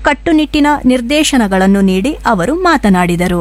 ಕಟ್ಟುನಿಟ್ಟಿನ ನಿರ್ದೇಶನಗಳನ್ನು ನೀಡಿ ಅವರು ಮಾತನಾಡಿದರು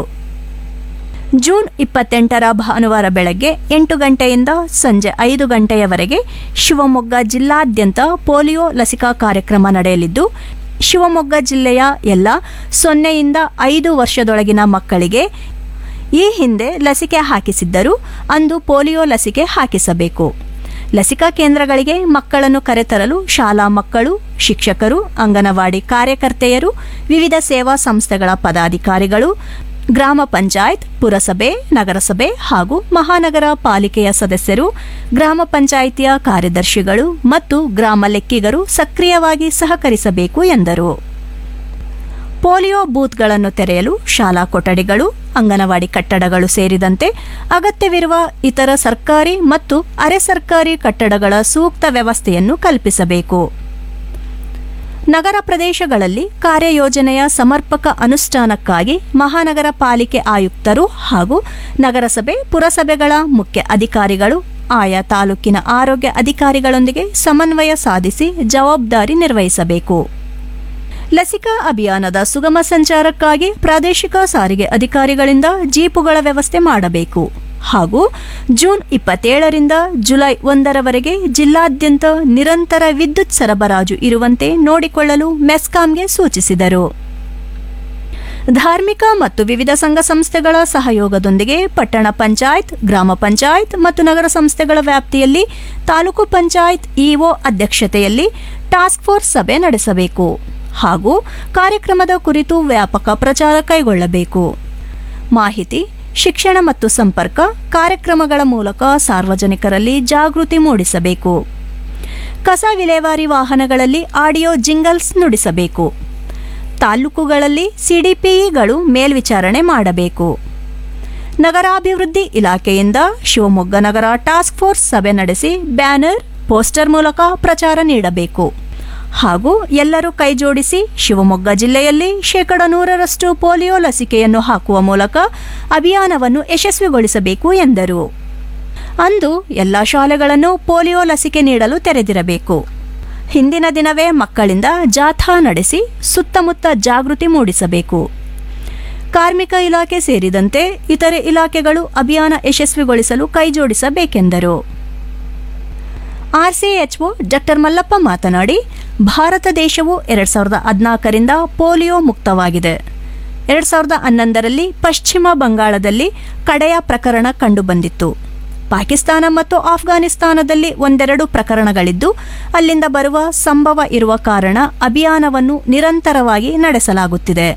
ಜೂನ್ ಇಪ್ಪತ್ತೆಂಟರ ಭಾನುವಾರ ಬೆಳಗ್ಗೆ ಎಂಟು ಗಂಟೆಯಿಂದ ಸಂಜೆ ಐದು ಗಂಟೆಯವರೆಗೆ ಶಿವಮೊಗ್ಗ ಜಿಲ್ಲಾದ್ಯಂತ ಪೋಲಿಯೋ ಲಸಿಕಾ ಕಾರ್ಯಕ್ರಮ ನಡೆಯಲಿದ್ದು ಶಿವಮೊಗ್ಗ ಜಿಲ್ಲೆಯ ಎಲ್ಲ ಸೊನ್ನೆಯಿಂದ ಐದು ವರ್ಷದೊಳಗಿನ ಮಕ್ಕಳಿಗೆ ಈ ಹಿಂದೆ ಲಸಿಕೆ ಹಾಕಿಸಿದ್ದರೂ ಅಂದು ಪೋಲಿಯೋ ಲಸಿಕೆ ಹಾಕಿಸಬೇಕು ಲಸಿಕಾ ಕೇಂದ್ರಗಳಿಗೆ ಮಕ್ಕಳನ್ನು ಕರೆತರಲು ಶಾಲಾ ಮಕ್ಕಳು ಶಿಕ್ಷಕರು ಅಂಗನವಾಡಿ ಕಾರ್ಯಕರ್ತೆಯರು ವಿವಿಧ ಸೇವಾ ಸಂಸ್ಥೆಗಳ ಪದಾಧಿಕಾರಿಗಳು ಗ್ರಾಮ ಪಂಚಾಯತ್ ಪುರಸಭೆ ನಗರಸಭೆ ಹಾಗೂ ಮಹಾನಗರ ಪಾಲಿಕೆಯ ಸದಸ್ಯರು ಗ್ರಾಮ ಪಂಚಾಯಿತಿಯ ಕಾರ್ಯದರ್ಶಿಗಳು ಮತ್ತು ಗ್ರಾಮ ಲೆಕ್ಕಿಗರು ಸಕ್ರಿಯವಾಗಿ ಸಹಕರಿಸಬೇಕು ಎಂದರು ಪೋಲಿಯೋ ಬೂತ್ಗಳನ್ನು ತೆರೆಯಲು ಶಾಲಾ ಕೊಠಡಿಗಳು ಅಂಗನವಾಡಿ ಕಟ್ಟಡಗಳು ಸೇರಿದಂತೆ ಅಗತ್ಯವಿರುವ ಇತರ ಸರ್ಕಾರಿ ಮತ್ತು ಅರೆ ಸರ್ಕಾರಿ ಕಟ್ಟಡಗಳ ಸೂಕ್ತ ವ್ಯವಸ್ಥೆಯನ್ನು ಕಲ್ಪಿಸಬೇಕು ನಗರ ಪ್ರದೇಶಗಳಲ್ಲಿ ಕಾರ್ಯಯೋಜನೆಯ ಸಮರ್ಪಕ ಅನುಷ್ಠಾನಕ್ಕಾಗಿ ಮಹಾನಗರ ಪಾಲಿಕೆ ಆಯುಕ್ತರು ಹಾಗೂ ನಗರಸಭೆ ಪುರಸಭೆಗಳ ಮುಖ್ಯ ಅಧಿಕಾರಿಗಳು ಆಯಾ ತಾಲೂಕಿನ ಆರೋಗ್ಯ ಅಧಿಕಾರಿಗಳೊಂದಿಗೆ ಸಮನ್ವಯ ಸಾಧಿಸಿ ಜವಾಬ್ದಾರಿ ನಿರ್ವಹಿಸಬೇಕು ಲಸಿಕಾ ಅಭಿಯಾನದ ಸುಗಮ ಸಂಚಾರಕ್ಕಾಗಿ ಪ್ರಾದೇಶಿಕ ಸಾರಿಗೆ ಅಧಿಕಾರಿಗಳಿಂದ ಜೀಪುಗಳ ವ್ಯವಸ್ಥೆ ಮಾಡಬೇಕು ಹಾಗೂ ಜೂನ್ ಇಪ್ಪತ್ತೇಳರಿಂದ ಜುಲೈ ಒಂದರವರೆಗೆ ಜಿಲ್ಲಾದ್ಯಂತ ನಿರಂತರ ವಿದ್ಯುತ್ ಸರಬರಾಜು ಇರುವಂತೆ ನೋಡಿಕೊಳ್ಳಲು ಮೆಸ್ಕಾಂಗೆ ಸೂಚಿಸಿದರು ಧಾರ್ಮಿಕ ಮತ್ತು ವಿವಿಧ ಸಂಘ ಸಂಸ್ಥೆಗಳ ಸಹಯೋಗದೊಂದಿಗೆ ಪಟ್ಟಣ ಪಂಚಾಯತ್ ಗ್ರಾಮ ಪಂಚಾಯತ್ ಮತ್ತು ನಗರ ಸಂಸ್ಥೆಗಳ ವ್ಯಾಪ್ತಿಯಲ್ಲಿ ತಾಲೂಕು ಪಂಚಾಯತ್ ಇಒ ಅಧ್ಯಕ್ಷತೆಯಲ್ಲಿ ಟಾಸ್ಕ್ ಫೋರ್ಸ್ ಸಭೆ ನಡೆಸಬೇಕು ಹಾಗೂ ಕಾರ್ಯಕ್ರಮದ ಕುರಿತು ವ್ಯಾಪಕ ಪ್ರಚಾರ ಕೈಗೊಳ್ಳಬೇಕು ಮಾಹಿತಿ ಶಿಕ್ಷಣ ಮತ್ತು ಸಂಪರ್ಕ ಕಾರ್ಯಕ್ರಮಗಳ ಮೂಲಕ ಸಾರ್ವಜನಿಕರಲ್ಲಿ ಜಾಗೃತಿ ಮೂಡಿಸಬೇಕು ಕಸ ವಿಲೇವಾರಿ ವಾಹನಗಳಲ್ಲಿ ಆಡಿಯೋ ಜಿಂಗಲ್ಸ್ ನುಡಿಸಬೇಕು ತಾಲೂಕುಗಳಲ್ಲಿ ಸಿಡಿಪಿಇಗಳು ಮೇಲ್ವಿಚಾರಣೆ ಮಾಡಬೇಕು ನಗರಾಭಿವೃದ್ಧಿ ಇಲಾಖೆಯಿಂದ ಶಿವಮೊಗ್ಗ ನಗರ ಟಾಸ್ಕ್ ಫೋರ್ಸ್ ಸಭೆ ನಡೆಸಿ ಬ್ಯಾನರ್ ಪೋಸ್ಟರ್ ಮೂಲಕ ಪ್ರಚಾರ ನೀಡಬೇಕು ಹಾಗೂ ಎಲ್ಲರೂ ಕೈಜೋಡಿಸಿ ಶಿವಮೊಗ್ಗ ಜಿಲ್ಲೆಯಲ್ಲಿ ಶೇಕಡ ನೂರರಷ್ಟು ಪೋಲಿಯೋ ಲಸಿಕೆಯನ್ನು ಹಾಕುವ ಮೂಲಕ ಅಭಿಯಾನವನ್ನು ಯಶಸ್ವಿಗೊಳಿಸಬೇಕು ಎಂದರು ಅಂದು ಎಲ್ಲ ಶಾಲೆಗಳನ್ನು ಪೋಲಿಯೋ ಲಸಿಕೆ ನೀಡಲು ತೆರೆದಿರಬೇಕು ಹಿಂದಿನ ದಿನವೇ ಮಕ್ಕಳಿಂದ ಜಾಥಾ ನಡೆಸಿ ಸುತ್ತಮುತ್ತ ಜಾಗೃತಿ ಮೂಡಿಸಬೇಕು ಕಾರ್ಮಿಕ ಇಲಾಖೆ ಸೇರಿದಂತೆ ಇತರೆ ಇಲಾಖೆಗಳು ಅಭಿಯಾನ ಯಶಸ್ವಿಗೊಳಿಸಲು ಕೈಜೋಡಿಸಬೇಕೆಂದರು ಆರ್ಸಿಎಚ್ಒ ಡಾಕ್ಟರ್ ಮಲ್ಲಪ್ಪ ಮಾತನಾಡಿ ಭಾರತ ದೇಶವು ಎರಡ್ ಸಾವಿರದ ಹದಿನಾಲ್ಕರಿಂದ ಪೋಲಿಯೋ ಮುಕ್ತವಾಗಿದೆ ಎರಡ್ ಸಾವಿರದ ಹನ್ನೊಂದರಲ್ಲಿ ಪಶ್ಚಿಮ ಬಂಗಾಳದಲ್ಲಿ ಕಡೆಯ ಪ್ರಕರಣ ಕಂಡುಬಂದಿತ್ತು ಪಾಕಿಸ್ತಾನ ಮತ್ತು ಆಫ್ಘಾನಿಸ್ತಾನದಲ್ಲಿ ಒಂದೆರಡು ಪ್ರಕರಣಗಳಿದ್ದು ಅಲ್ಲಿಂದ ಬರುವ ಸಂಭವ ಇರುವ ಕಾರಣ ಅಭಿಯಾನವನ್ನು ನಿರಂತರವಾಗಿ ನಡೆಸಲಾಗುತ್ತಿದೆ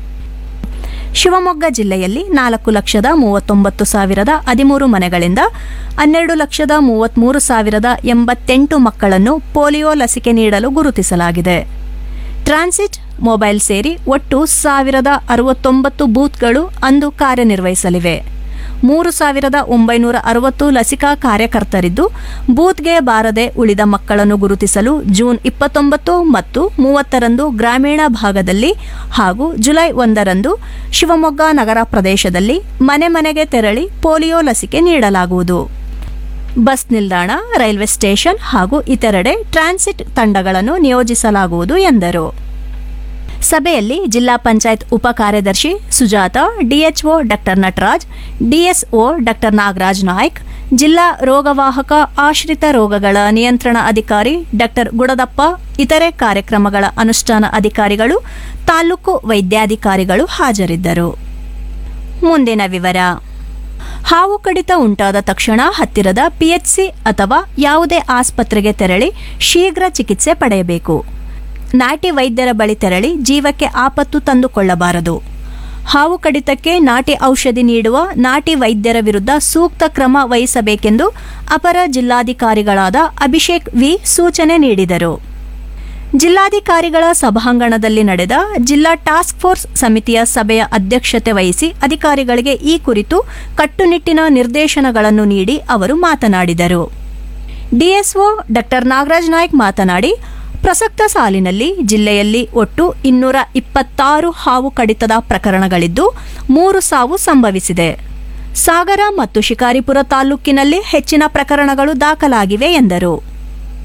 ಶಿವಮೊಗ್ಗ ಜಿಲ್ಲೆಯಲ್ಲಿ ನಾಲ್ಕು ಲಕ್ಷದ ಮೂವತ್ತೊಂಬತ್ತು ಸಾವಿರದ ಹದಿಮೂರು ಮನೆಗಳಿಂದ ಹನ್ನೆರಡು ಲಕ್ಷದ ಮೂವತ್ತ್ಮೂರು ಸಾವಿರದ ಎಂಬತ್ತೆಂಟು ಮಕ್ಕಳನ್ನು ಪೋಲಿಯೋ ಲಸಿಕೆ ನೀಡಲು ಗುರುತಿಸಲಾಗಿದೆ ಟ್ರಾನ್ಸಿಟ್ ಮೊಬೈಲ್ ಸೇರಿ ಒಟ್ಟು ಸಾವಿರದ ಅರವತ್ತೊಂಬತ್ತು ಬೂತ್ಗಳು ಅಂದು ಕಾರ್ಯನಿರ್ವಹಿಸಲಿವೆ ಮೂರು ಸಾವಿರದ ಒಂಬೈನೂರ ಅರವತ್ತು ಲಸಿಕಾ ಕಾರ್ಯಕರ್ತರಿದ್ದು ಬೂತ್ಗೆ ಬಾರದೆ ಉಳಿದ ಮಕ್ಕಳನ್ನು ಗುರುತಿಸಲು ಜೂನ್ ಇಪ್ಪತ್ತೊಂಬತ್ತು ಮತ್ತು ಮೂವತ್ತರಂದು ಗ್ರಾಮೀಣ ಭಾಗದಲ್ಲಿ ಹಾಗೂ ಜುಲೈ ಒಂದರಂದು ಶಿವಮೊಗ್ಗ ನಗರ ಪ್ರದೇಶದಲ್ಲಿ ಮನೆ ಮನೆಗೆ ತೆರಳಿ ಪೋಲಿಯೋ ಲಸಿಕೆ ನೀಡಲಾಗುವುದು ಬಸ್ ನಿಲ್ದಾಣ ರೈಲ್ವೆ ಸ್ಟೇಷನ್ ಹಾಗೂ ಇತರೆಡೆ ಟ್ರಾನ್ಸಿಟ್ ತಂಡಗಳನ್ನು ನಿಯೋಜಿಸಲಾಗುವುದು ಎಂದರು ಸಭೆಯಲ್ಲಿ ಜಿಲ್ಲಾ ಪಂಚಾಯತ್ ಉಪ ಕಾರ್ಯದರ್ಶಿ Sujatha D H O doctor Nataraj D S O doctor Nagaraj Naik ಜಿಲ್ಲಾ ರೋಗವಾಹಕ ಆಶ್ರಿತ ರೋಗಗಳ ನಿಯಂತ್ರಣ ಅಧಿಕಾರಿ ಡಾಕ್ಟರ್ ಗುಡದಪ್ಪ ಇತರೆ ಕಾರ್ಯಕ್ರಮಗಳ ಅನುಷ್ಠಾನ ಅಧಿಕಾರಿಗಳು ತಾಲೂಕು ವೈದ್ಯಾಧಿಕಾರಿಗಳು ಹಾಜರಿದ್ದರು ಮುಂದಿನ ವಿವರ ಹಾವು ಕಡಿತ ಉಂಟಾದ ತಕ್ಷಣ ಹತ್ತಿರದ ಪಿಎಚ್ಸಿ ಅಥವಾ ಯಾವುದೇ ಆಸ್ಪತ್ರೆಗೆ ತೆರಳಿ ಶೀಘ್ರ ಚಿಕಿತ್ಸೆ ಪಡೆಯಬೇಕು ನಾಟಿ ವೈದ್ಯರ ಬಳಿ ತೆರಳಿ ಜೀವಕ್ಕೆ ಆಪತ್ತು ತಂದುಕೊಳ್ಳಬಾರದು ಹಾವು ಕಡಿತಕ್ಕೆ ನಾಟಿ ಔಷಧಿ ನೀಡುವ ನಾಟಿ ವೈದ್ಯರ ವಿರುದ್ಧ ಸೂಕ್ತ ಕ್ರಮ ವಹಿಸಬೇಕೆಂದು ಅಪರ ಜಿಲ್ಲಾಧಿಕಾರಿಗಳಾದ ಅಭಿಷೇಕ್ ವಿ ಸೂಚನೆ ನೀಡಿದರು ಜಿಲ್ಲಾಧಿಕಾರಿಗಳ ಸಭಾಂಗಣದಲ್ಲಿ ನಡೆದ ಜಿಲ್ಲಾ ಟಾಸ್ಕ್ ಫೋರ್ಸ್ ಸಮಿತಿಯ ಸಭೆಯ ಅಧ್ಯಕ್ಷತೆ ವಹಿಸಿ ಅಧಿಕಾರಿಗಳಿಗೆ ಈ ಕುರಿತು ಕಟ್ಟುನಿಟ್ಟಿನ ನಿರ್ದೇಶನಗಳನ್ನು ನೀಡಿ ಅವರು ಮಾತನಾಡಿದರು ಡಿಎಸ್ಒ ಡಾಕ್ಟರ್ ನಾಗರಾಜ್ ನಾಯ್ಕ್ ಮಾತನಾಡಿ ಪ್ರಸಕ್ತ ಸಾಲಿನಲ್ಲಿ ಜಿಲ್ಲೆಯಲ್ಲಿ ಒಟ್ಟು ಇನ್ನೂರ ಇಪ್ಪತ್ತಾರು ಹಾವು ಕಡಿತದ ಪ್ರಕರಣಗಳಿದ್ದು ಮೂರು ಸಾವು ಸಂಭವಿಸಿದೆ ಸಾಗರ ಮತ್ತು ಶಿಕಾರಿಪುರ ತಾಲೂಕಿನಲ್ಲಿ ಹೆಚ್ಚಿನ ಪ್ರಕರಣಗಳು ದಾಖಲಾಗಿವೆ ಎಂದರು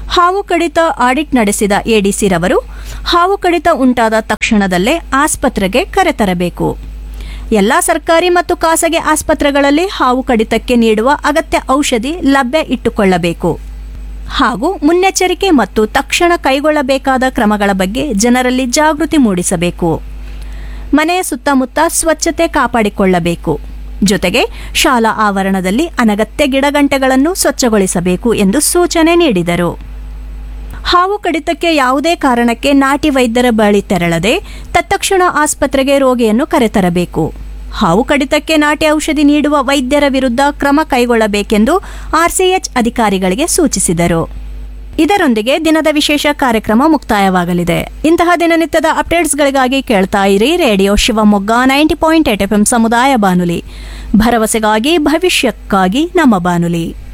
ಹಾವು ಕಡಿತ ಆಡಿಟ್ ನಡೆಸಿದ ಎಡಿಸಿ ರವರು ಹಾವು ಕಡಿತ ಉಂಟಾದ ತಕ್ಷಣದಲ್ಲೇ ಆಸ್ಪತ್ರೆಗೆ ಕರೆತರಬೇಕು ಎಲ್ಲ ಸರ್ಕಾರಿ ಮತ್ತು ಖಾಸಗಿ ಆಸ್ಪತ್ರೆಗಳಲ್ಲಿ ಹಾವು ಕಡಿತಕ್ಕೆ ನೀಡುವ ಅಗತ್ಯ ಔಷಧಿ ಲಭ್ಯ ಇಟ್ಟುಕೊಳ್ಳಬೇಕು ಹಾಗೂ ಮುನ್ನೆಚ್ಚರಿಕೆ ಮತ್ತು ತಕ್ಷಣ ಕೈಗೊಳ್ಳಬೇಕಾದ ಕ್ರಮಗಳ ಬಗ್ಗೆ ಜನರಲ್ಲಿ ಜಾಗೃತಿ ಮೂಡಿಸಬೇಕು ಮನೆಯ ಸುತ್ತಮುತ್ತ ಸ್ವಚ್ಛತೆ ಕಾಪಾಡಿಕೊಳ್ಳಬೇಕು ಜೊತೆಗೆ ಶಾಲಾ ಆವರಣದಲ್ಲಿ ಅನಗತ್ಯ ಗಿಡಗಂಟೆಗಳನ್ನು ಸ್ವಚ್ಛಗೊಳಿಸಬೇಕು ಎಂದು ಸೂಚನೆ ನೀಡಿದರು ಹಾವು ಕಡಿತಕ್ಕೆ ಯಾವುದೇ ಕಾರಣಕ್ಕೆ ನಾಟಿ ವೈದ್ಯರ ಬಳಿ ತೆರಳದೆ ತತ್ಕ್ಷಣ ಆಸ್ಪತ್ರೆಗೆ ರೋಗಿಯನ್ನು ಕರೆತರಬೇಕು ಹಾವು ಕಡಿತಕ್ಕೆ ನಾಟಿ ಔಷಧಿ ನೀಡುವ ವೈದ್ಯರ ವಿರುದ್ಧ ಕ್ರಮ ಕೈಗೊಳ್ಳಬೇಕೆಂದು ಆರ್ಸಿಎಚ್ ಅಧಿಕಾರಿಗಳಿಗೆ ಸೂಚಿಸಿದರು ಇದರೊಂದಿಗೆ ದಿನದ ವಿಶೇಷ ಕಾರ್ಯಕ್ರಮ ಮುಕ್ತಾಯವಾಗಲಿದೆ ಇಂತಹ ದಿನನಿತ್ಯದ ಅಪ್ಡೇಟ್ಸ್ಗಳಿಗಾಗಿ ಕೇಳ್ತಾ ಇರಿ radio Shivamogga ninety point eight F ಸಮುದಾಯ ಬಾನುಲಿ ಭರವಸೆಗಾಗಿ ಭವಿಷ್ಯಕ್ಕಾಗಿ ನಮ್ಮ ಬಾನುಲಿ